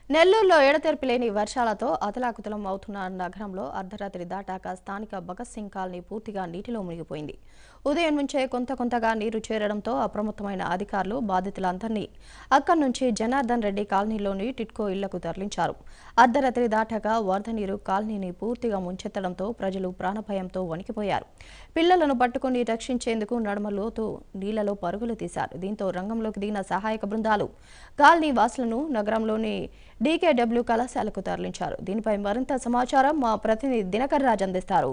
నెల్లూరులో ఎడతెరిపి లేని వర్షాలతో అతలాకుతలం అవుతున్న నగరంలో అర్ధరాత్రి దాటాక స్థానిక భగత్ సింగ్ కాలనీ పూర్తిగా నీటిలో మునిగిపోయింది ఉదయం నుంచే కొంత కొంతగా నీరు చేరడంతో అప్రమత్తమైన అధికారులు బాధితులందరినీ అక్కడి నుంచి జనార్దన్ రెడ్డి కాలనీలోని టిట్కో ఇళ్లకు తరలించారు అర్ధరాత్రి దాటాక వరద నీరు కాలనీని పూర్తిగా ముంచెత్తడంతో ప్రజలు ప్రాణభయంతో వణికిపోయారు పిల్లలను పట్టుకుని రక్షించేందుకు నడుమ లోతు నీళ్లలో పరుగులు తీశారు దీంతో రంగంలోకి దిగిన సహాయక బృందాలు కాలనీ వాసులను నగరంలోని డీకేడబ్ల్యూ కళాశాలకు తరలించారు దీనిపై మరింత సమాచారం మా ప్రతినిధి దినకర్ రాజ్ అందిస్తారు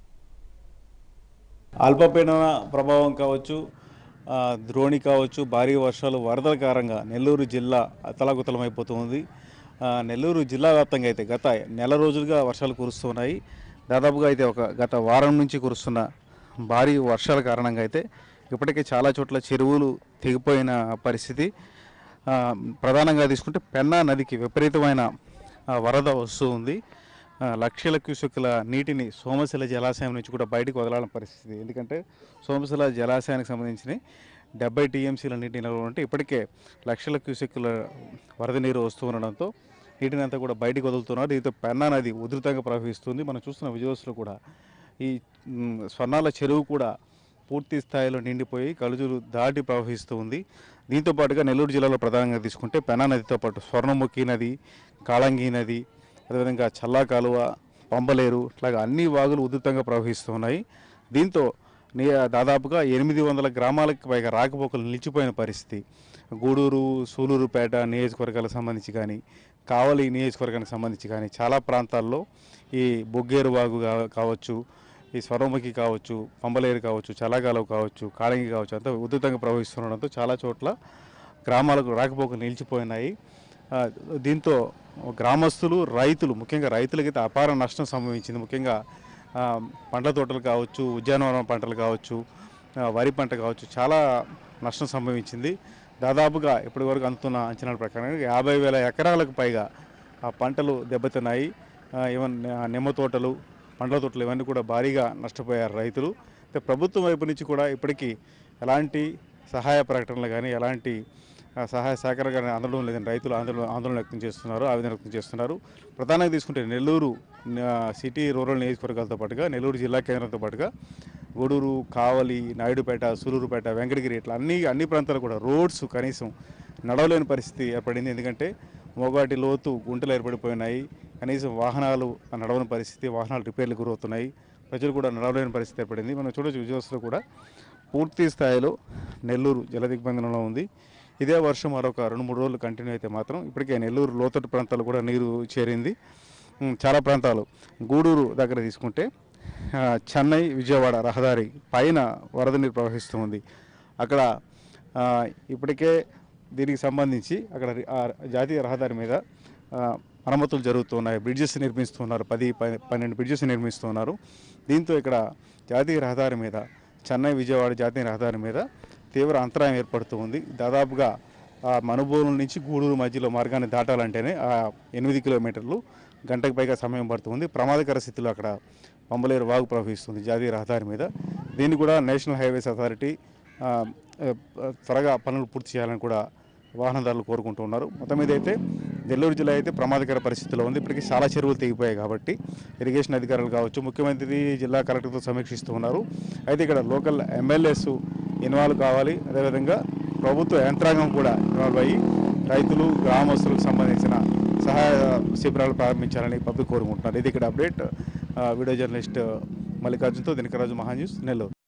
అల్పపీడన ప్రభావం కావచ్చు ఆ, ద్రోణి కావచ్చు భారీ వర్షాలు వరదల కారణంగా నెల్లూరు జిల్లా అతలాకుతలమైపోతుంది ఆ, నెల్లూరు జిల్లా వ్యాప్తంగా అయితే గత నెల రోజులుగా వర్షాలు కురుస్తున్నాయి దాదాపుగా అయితే ఒక గత వారం నుంచి కురుస్తున్న భారీ వర్షాల కారణంగా అయితే ఇప్పటికే చాలా చోట్ల చెరువులు తెగిపోయిన పరిస్థితి ఆ, ప్రధానంగా తీసుకుంటే పెన్నా నదికి విపరీతమైన ఆ, వరద వస్తూ ఉంది ఆ, లక్షల క్యూసెక్కుల నీటిని సోమశిల జలాశయం నుంచి కూడా బయటకు వదలాలని పరిస్థితి ఎందుకంటే సోమశిల జలాశయానికి సంబంధించిన డెబ్బై టీఎంసీల నీటి నిల్వ ఉంటే ఇప్పటికే లక్షల క్యూసెక్కుల వరద నీరు వస్తూ ఉండడంతో నీటిని అంతా కూడా బయటకు వదులుతున్నారు దీంతో పెన్నా నది ఉధృతంగా ప్రవహిస్తుంది మనం చూస్తున్న విజువల్స్లో కూడా ఈ మ్, స్వర్ణాల చెరువు కూడా పూర్తి స్థాయిలో నిండిపోయి కలుజులు దాటి ప్రవహిస్తూ ఉంది దీంతో పాటుగా నెల్లూరు జిల్లాలో ప్రధానంగా తీసుకుంటే పెనా నదితో పాటు స్వర్ణముఖి నది కాళంగి నది అదేవిధంగా చల్లా కాలువ పంబలేరు ఇట్లాగా అన్ని వాగులు ఉధృతంగా ప్రవహిస్తూ ఉన్నాయి దీంతో నీ దాదాపుగా ఎనిమిది వందల గ్రామాలకు పైగా రాకపోకలు నిలిచిపోయిన పరిస్థితి గూడూరు సూలూరుపేట నియోజకవర్గాలకు సంబంధించి కానీ కావలి నియోజకవర్గానికి సంబంధించి కానీ చాలా ప్రాంతాల్లో ఈ బొగ్గేరు వాగు కా- కావచ్చు ఈ స్వరముఖి కావచ్చు పంబలేరు కావచ్చు చల్లగాలవు కావచ్చు కాళంగి కావచ్చు అంతా ఉధృతంగా ప్రవహిస్తుండడంతో చాలా చోట్ల గ్రామాలకు రాకపోకలు నిలిచిపోయినాయి ఆ, దీంతో గ్రామస్తులు రైతులు ముఖ్యంగా రైతులకైతే అపార నష్టం సంభవించింది ముఖ్యంగా ఆ, పండ్ల తోటలు కావచ్చు ఉద్యానవన పంటలు కావచ్చు ఆ, వరి పంట కావచ్చు చాలా నష్టం సంభవించింది దాదాపుగా ఇప్పటి వరకు అందుతున్న అంచనాల ప్రకారం యాభై వేల ఎకరాలకు పైగా ఆ పంటలు దెబ్బతిన్నాయి ఆ, ఈవెన్ ఆ, నిమ్మ తోటలు పండ్ల తోటలు ఇవన్నీ కూడా భారీగా నష్టపోయారు రైతులు అయితే ప్రభుత్వం వైపు నుంచి కూడా ఇప్పటికీ ఎలాంటి సహాయ ప్రకటనలు కానీ ఎలాంటి ఆ, సహాయ సహకారం కానీ అందడం లేదని రైతులు ఆందోళన ఆందోళన వ్యక్తం చేస్తున్నారు ఆవేదన వ్యక్తం చేస్తున్నారు ప్రధానంగా తీసుకుంటే నెల్లూరు ఆ, సిటీ రూరల్ నియోజకవర్గాలతో పాటుగా నెల్లూరు జిల్లా కేంద్రంతో పాటుగా గూడూరు కావలి నాయుడుపేట సూలూరుపేట వెంకటగిరి ఇట్లా అన్ని అన్ని ప్రాంతాలు కూడా రోడ్స్ కనీసం నడవలేని పరిస్థితి ఏర్పడింది ఎందుకంటే మోగాటి లోతు గుంటలు ఏర్పడిపోయినాయి కనీసం వాహనాలు నడవని పరిస్థితి వాహనాలు రిపేర్లు గురవుతున్నాయి ప్రజలు కూడా నడవలేని పరిస్థితి ఏర్పడింది మనం చూడొచ్చు విజువల్స్లో కూడా పూర్తి స్థాయిలో నెల్లూరు జలదిగ్బంధనంలో ఉంది ఇదే వర్షం మరొక రెండు మూడు రోజులు కంటిన్యూ అయితే మాత్రం ఇప్పటికే నెల్లూరు లోతట్టు ప్రాంతాలు కూడా నీరు చేరింది ఉమ్, చాలా ప్రాంతాలు గూడూరు దగ్గర తీసుకుంటే ఆ, చెన్నై విజయవాడ రహదారి పైన వరద నీరు ప్రవహిస్తూ ఉంది అక్కడ ఆ, ఇప్పటికే దీనికి సంబంధించి అక్కడ రి- ఆ జాతీయ రహదారి మీద ఆ, మరమ్మతులు జరుగుతున్నాయి బ్రిడ్జెస్ నిర్మిస్తున్నారు పది ప- పన్నెండు బ్రిడ్జెస్ నిర్మిస్తున్నారు దీంతో ఇక్కడ జాతీయ రహదారి మీద చెన్నై విజయవాడ జాతీయ రహదారి మీద తీవ్ర అంతరాయం ఏర్పడుతూ ఉంది దాదాపుగా ఆ మనుబోలు నుంచి గూడూరు మధ్యలో మార్గాన్ని దాటాలంటేనే ఆ ఎనిమిది కిలోమీటర్లు గంటకు పైగా సమయం పడుతుంది ప్రమాదకర స్థితిలో అక్కడ పంబలేరు వాగు ప్రవహిస్తుంది జాతీయ రహదారి మీద దీన్ని కూడా నేషనల్ హైవేస్ అథారిటీ ఆ, ఆ, త్వరగా పనులు పూర్తి చేయాలని కూడా వాహనదారులు కోరుకుంటూ ఉన్నారు మొత్తం మీద అయితే నెల్లూరు జిల్లా అయితే ప్రమాదకర పరిస్థితిలో ఉంది ఇప్పటికీ చాలా చెరువులు తెగిపోయాయి కాబట్టి ఇరిగేషన్ అధికారులు కావచ్చు ముఖ్యమంత్రి జిల్లా కలెక్టర్తో సమీక్షిస్తూ ఉన్నారు అయితే ఇక్కడ లోకల్ ఎమ్మెల్యేస్ ఇన్వాల్వ్ కావాలి అదేవిధంగా ప్రభుత్వ యంత్రాంగం కూడా ఇన్వాల్వ్ అయ్యి రైతులు గ్రామస్తులకు సంబంధించిన సహాయ శిబిరాలు ప్రారంభించాలని పబ్లిక్ కోరుకుంటున్నారు ఇది ఇక్కడ అప్డేట్ ఆ, వీడియో జర్నలిస్ట్ మల్లికార్జున్తో దినకరాజు మహా న్యూస్ నెల్లూరు